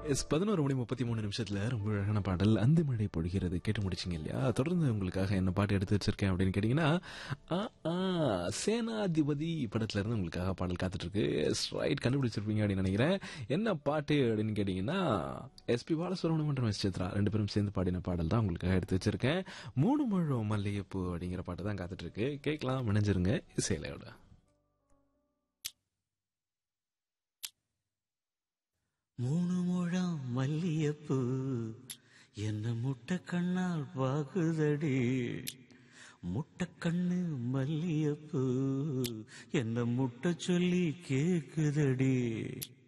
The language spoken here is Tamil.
எஸ் பதினோரு மணி முப்பத்தி மூணு நிமிஷத்துல ரொம்ப அழகான பாடல் அந்த மழை பொழிகிறது கேட்டு முடிச்சிங்க இல்லையா தொடர்ந்து உங்களுக்காக என்ன பாட்டு எடுத்து வச்சிருக்கேன் அப்படின்னு கேட்டீங்கன்னா ஆ, ஆ, சேனாதிபதி படத்துல இருந்து உங்களுக்காக பாடல் காத்துட்டு இருக்கு எஸ் ரைட் கண்டுபிடிச்சிருப்பீங்க அப்படின்னு நினைக்கிறேன் என்ன பாட்டு அப்படின்னு கேட்டீங்கன்னா எஸ்பி பாலசுப்ரமணியம் மற்றும் எஸ் சித்ரா ரெண்டு பேரும் சேர்ந்து பாடின பாடல் தான் உங்களுக்காக எடுத்து வச்சிருக்கேன் மூணு முழம் மல்லிகைப்பூ அப்படிங்கிற பாட்டு தான் காத்துட்டு இருக்கு கேட்கலாம் இணைஞ்சிருங்க இசையிலையோட மூணு முழம் மல்லியப்பூ என்ன முட்டை கண்ணால் பாகுதடி முட்டை கண்ணு மல்லியப்பூ என்ன முட்டை சொல்லி கேக்குதடி